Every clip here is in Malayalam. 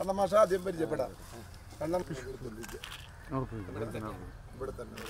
കണ്ണമാഷ ആദ്യം പരിചയപ്പെടാം കണ്ണം ഇവിടെ തന്നെ ഇവിടെ തന്നെ.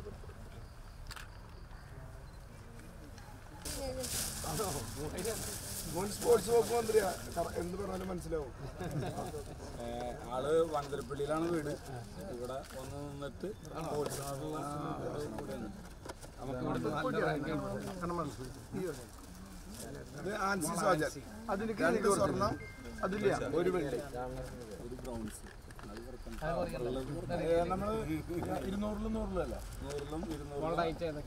ആണോ? മോൻ സ്പോർട്സ് വകുപ്പ് മന്ത്രിയാ കറ- എന്ത് പറഞ്ഞാലും മനസ്സിലാവും ഏഹ് ആള് വനന്തരപ്പള്ളിയിലാണ് വീട് ഇവിടെ വന്ന് നിന്നിട്ട് സ്പോർട്സിനോടുള്ള ഒരു കൂടിയാണ്. നമുക്ക് ഇവിടുത്തെ നല്ല റാങ്കാണ്. ഇത് ആൻസി സോജൻ രണ്ട് സ്വർണം അതില്ല ഒരു വെള്ളി ഒരു ബ്രൗൺസ് അത് കുറക്കണം. ഏഹ് നമ്മള് ഇരുന്നൂറിലും നൂറിലും അല്ല നൂറിലും ഇരുന്നൂറിലും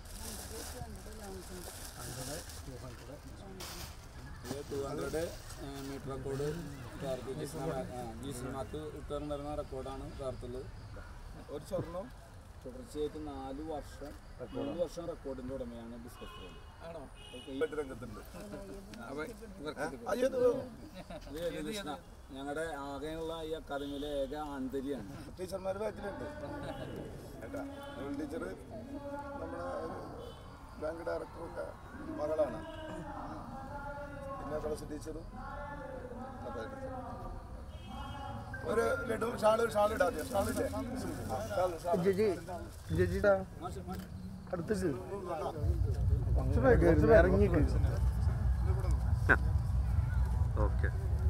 ടു ഹൺഡ്രഡ് മീറ്റർ റെക്കോർഡ് കാർത്ത് ജീസന്മാർക്ക് ഇട്ടുണ്ടായിരുന്ന റെക്കോർഡാണ് കാർത്തുള്ളത് ഒരു സ്വർണം തുടർച്ചയായിട്ട് നാല് വർഷം മൂന്ന് വർഷം റെക്കോർഡിന്റെ ഉടമയാണ് ഡിസ്കസ് മറ്റു രംഗത്തുണ്ട് ഞങ്ങളുടെ ആകെയുള്ള ഈ അക്കാദമിയിലെ ഏക ആന്തരിയാണ് ടീച്ചർമാർ ബാക്കിലുണ്ട് കേട്ടാ ടീച്ചർ നമ്മുടെ ഒരു ബാങ്ക് ഡയറക്ടറൊക്കെ മകളാണ് പിന്നെ തുളസി ടീച്ചറും ഒരു ലഡു ഷാള് ഷാൾ ഇടാതെ ഷാളില്ലേ ആ, ഷാള്, ഷാള്. ചേച്ചി ചേച്ചിട്ടാ അടുത്തേക്ക് ഇറങ്ങിക്ക് ഓക്കെ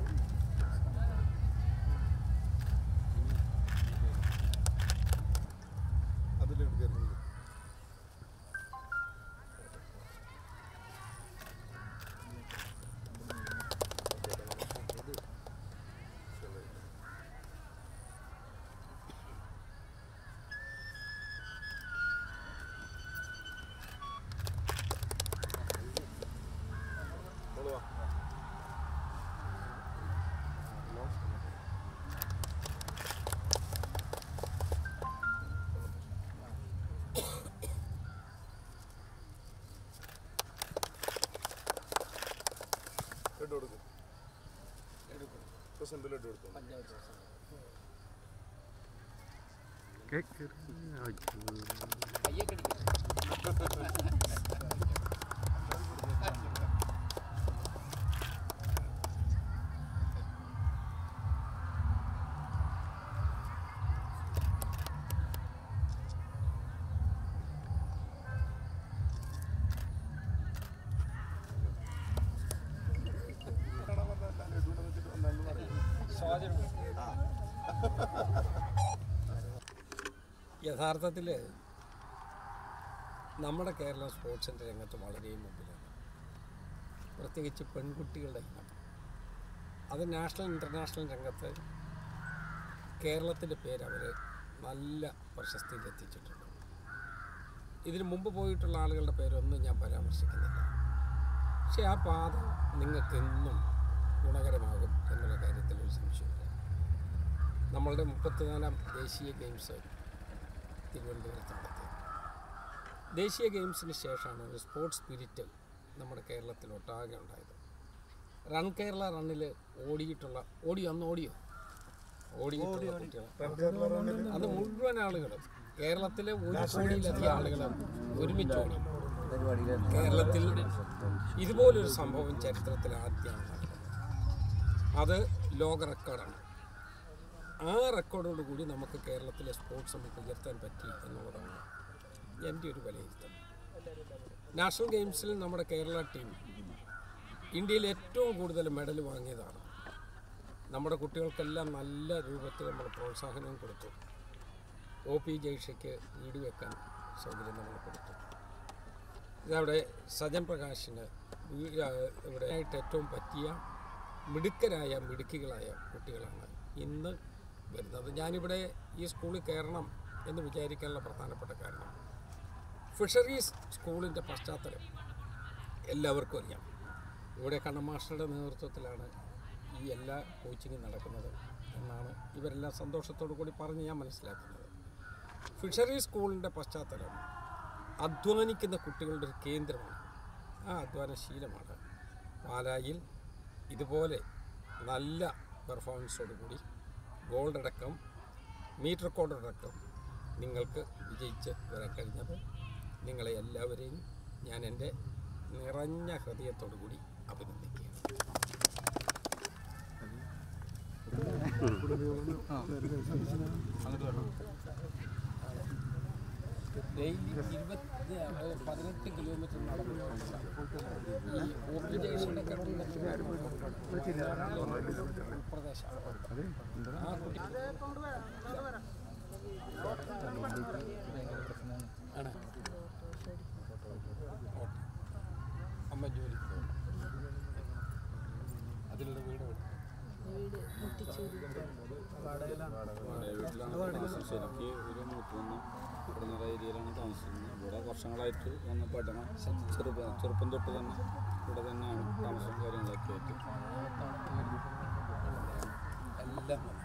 അതിലെടുക്കരുത് ലഡു കൊടുക്കും പ്രസന്റ് ലഡു കൊടുക്കും കേക്ക് യഥാർത്ഥത്തിൽ നമ്മുടെ കേരളം സ്പോർട്സിൻ്റെ രംഗത്ത് വളരെ മുമ്പിലാണ് പ്രത്യേകിച്ച് പെൺകുട്ടികളുടെ ഇനം അത് നാഷണൽ ഇൻ്റർനാഷണൽ രംഗത്ത് കേരളത്തിൻ്റെ പേര് അവർ നല്ല പ്രശസ്തിയിൽ എത്തിച്ചിട്ടുണ്ട് ഇതിന് മുമ്പ് പോയിട്ടുള്ള ആളുകളുടെ പേരൊന്നും ഞാൻ പരാമർശിക്കുന്നില്ല പക്ഷേ ആ പാത നിങ്ങൾക്കെന്നും ഗുണകരമാകും എന്നുള്ള കാര്യത്തിൽ ഒരു സംശയമില്ല നമ്മളുടെ മുപ്പത്തിനാലാം ദേശീയ ഗെയിംസ് തിരുവനന്തപുരത്ത് നടത്തി ദേശീയ ഗെയിംസിന് ശേഷമാണ് ഒരു സ്പോർട്സ് സ്പിരിറ്റ് നമ്മുടെ കേരളത്തിൽ ഒട്ടാകെ ഉണ്ടായത് റൺ കേരള റണ്ണിൽ ഓടിയിട്ടുള്ള ഓടിയോ അന്ന് ഓടിയോ ഓടിയിട്ടുള്ള കുട്ടികൾ അത് മുഴുവൻ ആളുകളും കേരളത്തിലെ ഒരു കോടിയിലധികം ആളുകൾ ഒരുമിച്ച് ഓടി കേരളത്തിൽ ഇതുപോലൊരു സംഭവം ചരിത്രത്തിൽ ആദ്യമാണ് നടന്നത് അത് ലോക റെക്കോർഡാണ് ആ റെക്കോർഡോട് കൂടി നമുക്ക് കേരളത്തിലെ സ്പോർട്സ് നമുക്ക് ഉയർത്താൻ പറ്റി എന്നുള്ളതാണ് എൻ്റെ ഒരു വിലയിരുത്തൽ നാഷണൽ ഗെയിംസിൽ നമ്മുടെ കേരള ടീം ഇന്ത്യയിൽ ഏറ്റവും കൂടുതൽ മെഡൽ വാങ്ങിയതാണ് നമ്മുടെ കുട്ടികൾക്കെല്ലാം നല്ല രൂപത്തിൽ നമ്മൾ പ്രോത്സാഹനവും കൊടുത്തു ഒ പി ജയ്ഷയ്ക്ക് വീട് വെക്കാൻ സൗകര്യം നമ്മൾ കൊടുത്തു ഇതവിടെ സജൻ പ്രകാശിന് വീ- ആ, ഇവിടെ ആയിട്ട് ഏറ്റവും പറ്റിയ മിടുക്കരായ മിടുക്കികളായ കുട്ടികളാണ് ഇന്ന് വരുന്നത് ഞാനിവിടെ ഈ സ്കൂളിൽ കയറണം എന്ന് വിചാരിക്കാനുള്ള പ്രധാനപ്പെട്ട കാരണം ഫിഷറീസ് സ്കൂളിൻ്റെ പശ്ചാത്തലം എല്ലാവർക്കും അറിയാം ഇവിടെ കണ്ണമാസ്റ്ററുടെ നേതൃത്വത്തിലാണ് ഈ എല്ലാ കോച്ചിങ്ങും നടക്കുന്നത് എന്നാണ് ഇവരെല്ലാം സന്തോഷത്തോടു കൂടി പറഞ്ഞ് ഞാൻ മനസ്സിലാക്കുന്നത് ഫിഷറീസ് സ്കൂളിൻ്റെ പശ്ചാത്തലം അധ്വാനിക്കുന്ന കുട്ടികളുടെ ഒരു കേന്ദ്രമാണ് ആ അധ്വാനശീലമാണ് പാലായിൽ ഇതുപോലെ നല്ല പെർഫോമൻസോടുകൂടി ഗോൾഡ് അടക്കം മീറ്റർ റെക്കോർഡ് അടക്കം നിങ്ങൾക്ക് വിജയിച്ച് വരാൻ കഴിഞ്ഞത് നിങ്ങളെ എല്ലാവരെയും ഞാൻ എൻ്റെ നിറഞ്ഞ ഹൃദയത്തോടു കൂടി അഭിനന്ദിക്കുകയാണ് ഡെയിലി ഇരുപത്തി അഹ് പതിനെട്ട് കിലോമീറ്റർ നടന്നു ഈ ഊർജ്ജ ജംഗ്ഷനൊക്കെ ഉൾപ്രദേശമാണ് ആ കുട്ടി ആണ് ഓട്ടെ. അമ്മ ജോലിക്ക് പോകും അതിലുള്ള വീട് എവിടെ? ശരിക്ക് ഒരു മൂത്തുനിന്ന് ഇവിടുന്ന ഏരിയയിലാണ് താമസിക്കുന്നത് ഇവിടെ വർഷങ്ങളായിട്ട് വന്ന പഠനം ചെറുപ്പം ചെറുപ്പം തൊട്ട് തന്നെ ഇവിടെ തന്നെയാണ് താമസവും കാര്യങ്ങളൊക്കെ ആയിട്ട് എല്ലാം